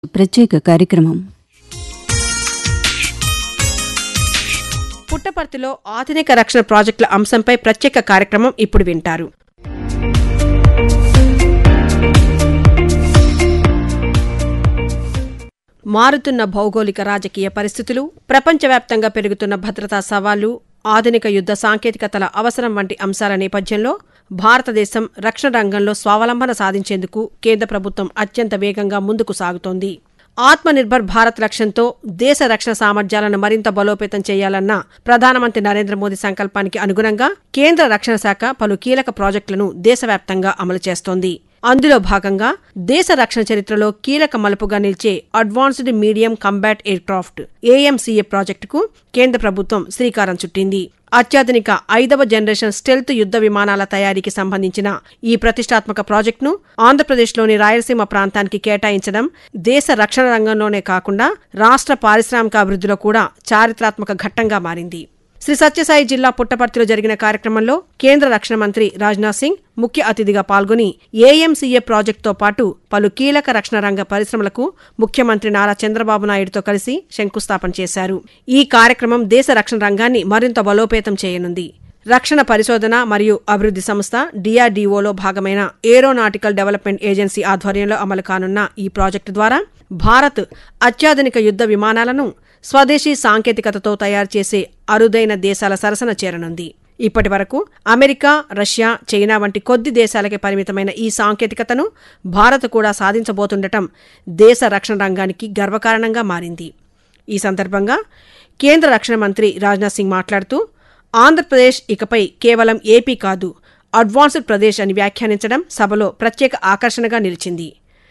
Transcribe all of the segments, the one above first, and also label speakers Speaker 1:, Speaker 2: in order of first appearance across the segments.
Speaker 1: ప్రత్యేక కార్యక్రమం
Speaker 2: పుట్టపర్తిలో ఆధునిక రక్షణ ప్రాజెక్టుల అంశంపై ప్రత్యేక కార్యక్రమం ఇప్పుడు వింటారు మారుతున్న భౌగోళిక రాజకీయ పరిస్థితులు ప్రపంచవ్యాప్తంగా పెరుగుతున్న భద్రతా సవాళ్లు ఆధునిక యుద్ధ సాంకేతికతల అవసరం వంటి అంశాల నేపథ్యంలో భారతదేశం రక్షణ రంగంలో స్వావలంబన సాధించేందుకు కేంద్ర ప్రభుత్వం అత్యంత వేగంగా ముందుకు సాగుతోంది ఆత్మనిర్భర్ భారత్ లక్ష్యంతో దేశ రక్షణ సామర్థ్యాలను మరింత బలోపేతం చేయాలన్న ప్రధానమంత్రి నరేంద్ర మోదీ సంకల్పానికి అనుగుణంగా కేంద్ర రక్షణ శాఖ పలు కీలక ప్రాజెక్టులను దేశవ్యాప్తంగా అమలు చేస్తోంది అందులో భాగంగా దేశ రక్షణ చరిత్రలో కీలక మలుపుగా నిలిచే advanced medium combat aircraft AMCA ప్రాజెక్టుకు కేంద్ర ప్రభుత్వం శ్రీకారం చుట్టింది అత్యాధునిక ఐదవ జనరేషన్ స్టెల్త్ యుద్ధ విమానాల తయారీకి సంబంధించిన ఈ ప్రతిష్టాత్మక ప్రాజెక్టును ఆంధ్రప్రదేశ్లోని రాయలసీమ ప్రాంతానికి కేటాయించడం దేశ రక్షణ రంగంలోనే కాకుండా రాష్ట్ర పారిశ్రామిక అభివృద్ధిలో కూడా చారిత్రాత్మక ఘట్టంగా మారింది శ్రీ సత్యసాయి జిల్లా పుట్టపర్తిలో జరిగిన కార్యక్రమంలో కేంద్ర రక్షణ మంత్రి రాజ్నాథ్ సింగ్ ముఖ్య అతిథిగా పాల్గొని ఏఎంసీఏ ప్రాజెక్టుతో పాటు పలు కీలక రక్షణ రంగ పరిశ్రమలకు ముఖ్యమంత్రి నారా చంద్రబాబు నాయుడుతో కలిసి శంకుస్థాపన చేశారు ఈ కార్యక్రమం దేశ రక్షణ రంగాన్ని మరింత బలోపేతం చేయనుంది రక్షణ పరిశోధన మరియు అభివృద్ధి సంస్థ డిఆర్డీఓలో భాగమైన ఏరోనాటికల్ డెవలప్మెంట్ ఏజెన్సీ ఆధ్వర్యంలో అమలు కానున్న ఈ ప్రాజెక్టు ద్వారా భారత్ అత్యాధునిక యుద్ధ విమానాలను స్వదేశీ సాంకేతికతతో తయారు చేసే అరుదైన దేశాల సరసన చేరనుంది ఇప్పటి వరకు అమెరికా రష్యా చైనా వంటి కొద్ది దేశాలకే పరిమితమైన ఈ సాంకేతికతను భారత్ కూడా సాధించబోతుండటం దేశ రక్షణ రంగానికి గర్వకారణంగా మారింది ఈ సందర్భంగా కేంద్ర రక్షణ మంత్రి రాజ్నాథ్ సింగ్ మాట్లాడుతూ ఆంధ్రప్రదేశ్ ఇకపై కేవలం ఏపీ కాదు అడ్వాన్స్డ్ ప్రదేశ్ అని వ్యాఖ్యానించడం సభలో ప్రత్యేక ఆకర్షణగా నిలిచింది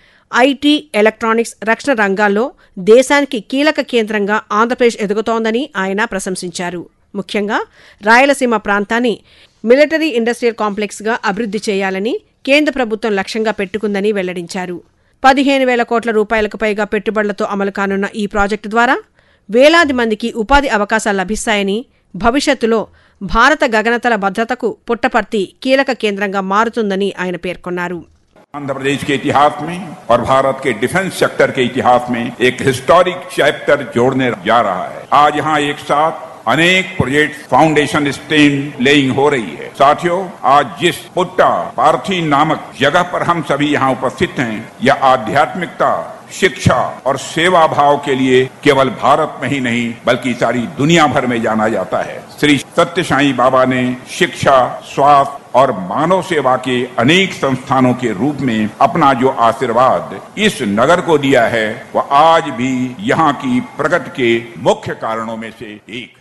Speaker 2: ఐటీ ఎలక్ట్రానిక్స్ రక్షణ రంగాల్లో దేశానికి కీలక కేంద్రంగా ఆంధ్రప్రదేశ్ ఎదుగుతోందని ఆయన ప్రశంసించారు ముఖ్యంగా రాయలసీమ ప్రాంతాన్ని మిలిటరీ ఇండస్ట్రియల్ కాంప్లెక్స్గా అభివృద్ధి చేయాలని కేంద్ర ప్రభుత్వం లక్ష్యంగా పెట్టుకుందని వెల్లడించారు పదిహేను వేల కోట్ల రూపాయలకు పైగా పెట్టుబడులతో అమలు కానున్న ఈ ప్రాజెక్టు ద్వారా వేలాది మందికి ఉపాధి అవకాశాలు లభిస్తాయని భవిష్యత్తులో భారత గగనతల భద్రతకు పుట్టపర్తి కీలక కేంద్రంగా మారుతుందని ఆయన పేర్కొన్నారు
Speaker 3: आंध्र प्रदेश के इतिहास में और भारत के डिफेंस सेक्टर के इतिहास में एक हिस्टोरिक चैप्टर जोड़ने जा रहा है आज यहाँ एक साथ अनेक प्रोजेक्ट फाउंडेशन स्टेन लेइंग हो रही है साथियों आज जिस पुट्टा पार्थी नामक जगह पर हम सभी यहाँ उपस्थित हैं यह आध्यात्मिकता शिक्षा और सेवा भाव के लिए केवल भारत में ही नहीं बल्कि सारी दुनिया भर में जाना जाता है श्री सत्य साई बाबा ने शिक्षा स्वास्थ्य और मानव सेवा के अनेक संस्थानों के रूप में अपना जो आशीर्वाद इस नगर को दिया है वह आज भी यहाँ की प्रगति के मुख्य कारणों में से एक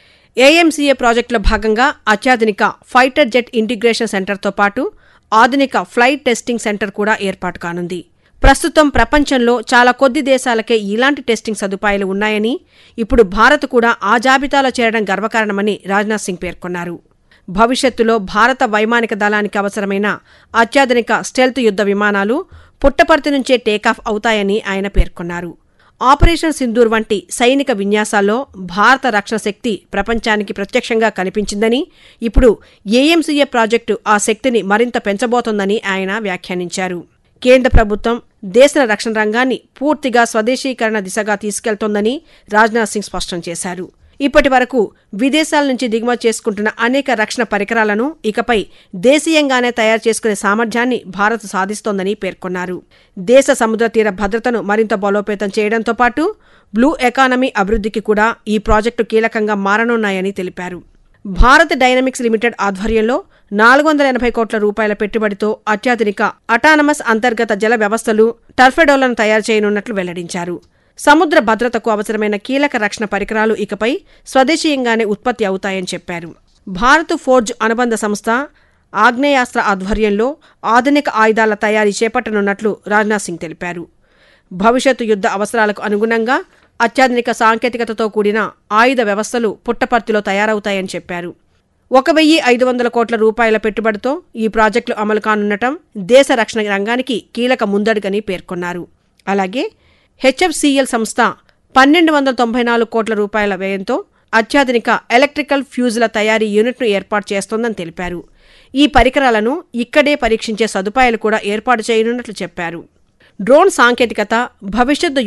Speaker 2: ఏఎంసీఏ ప్రాజెక్టులో భాగంగా అత్యాధునిక ఫైటర్ జెట్ ఇంటిగ్రేషన్ సెంటర్తో పాటు ఆధునిక ఫ్లైట్ టెస్టింగ్ సెంటర్ కూడా ఏర్పాటు కానుంది ప్రస్తుతం ప్రపంచంలో చాలా కొద్ది దేశాలకే ఇలాంటి టెస్టింగ్ సదుపాయాలు ఉన్నాయని ఇప్పుడు భారత్ కూడా ఆ జాబితాలో చేరడం గర్వకారణమని రాజ్నాథ్ సింగ్ పేర్కొన్నారు భవిష్యత్తులో భారత వైమానిక దళానికి అవసరమైన అత్యాధునిక స్టెల్త్ యుద్ధ విమానాలు పుట్టపర్తి నుంచే టేకాఫ్ అవుతాయని ఆయన పేర్కొన్నారు ఆపరేషన్ సింధూర్ వంటి సైనిక విన్యాసాల్లో భారత రక్షణ శక్తి ప్రపంచానికి ప్రత్యక్షంగా కనిపించిందని ఇప్పుడు ఏఎంసీఏ ప్రాజెక్టు ఆ శక్తిని మరింత పెంచబోతోందని ఆయన వ్యాఖ్యానించారు కేంద్ర ప్రభుత్వం దేశ రక్షణ రంగాన్ని పూర్తిగా స్వదేశీకరణ దిశగా తీసుకెళ్తోందని రాజ్నాథ్ సింగ్ స్పష్టం చేశారు ఇప్పటి వరకు విదేశాల నుంచి దిగుమతి చేసుకుంటున్న అనేక రక్షణ పరికరాలను ఇకపై దేశీయంగానే తయారు చేసుకునే సామర్థ్యాన్ని భారత్ సాధిస్తోందని పేర్కొన్నారు దేశ సముద్ర తీర భద్రతను మరింత బలోపేతం చేయడంతో పాటు బ్లూ ఎకానమీ అభివృద్ధికి కూడా ఈ ప్రాజెక్టు కీలకంగా మారనున్నాయని తెలిపారు భారత్ డైనమిక్స్ లిమిటెడ్ ఆధ్వర్యంలో నాలుగు వందల ఎనభై కోట్ల రూపాయల పెట్టుబడితో అత్యాధునిక అటానమస్ అంతర్గత జల వ్యవస్థలు టర్ఫెడోలను తయారు చేయనున్నట్లు వెల్లడించారు సముద్ర భద్రతకు అవసరమైన కీలక రక్షణ పరికరాలు ఇకపై స్వదేశీయంగానే ఉత్పత్తి అవుతాయని చెప్పారు భారత్ ఫోర్జ్ అనుబంధ సంస్థ ఆగ్నేయాస్త్ర ఆధ్వర్యంలో ఆధునిక ఆయుధాల తయారీ చేపట్టనున్నట్లు రాజ్నాథ్ సింగ్ తెలిపారు భవిష్యత్తు యుద్ధ అవసరాలకు అనుగుణంగా అత్యాధునిక సాంకేతికతతో కూడిన ఆయుధ వ్యవస్థలు పుట్టపర్తిలో తయారవుతాయని చెప్పారు ఒక వెయ్యి ఐదు వందల కోట్ల రూపాయల పెట్టుబడితో ఈ ప్రాజెక్టులు అమలు కానుండటం దేశ రక్షణ రంగానికి కీలక ముందడుగని పేర్కొన్నారు అలాగే హెచ్ఎఫ్సిఎల్ సంస్థ పన్నెండు వందల తొంభై నాలుగు కోట్ల రూపాయల వ్యయంతో అత్యాధునిక ఎలక్ట్రికల్ ఫ్యూజుల తయారీ యూనిట్ను ఏర్పాటు చేస్తోందని తెలిపారు ఈ పరికరాలను ఇక్కడే పరీక్షించే సదుపాయాలు కూడా ఏర్పాటు చేయనున్నట్లు చెప్పారు డ్రోన్ సాంకేతికత భవిష్యత్తు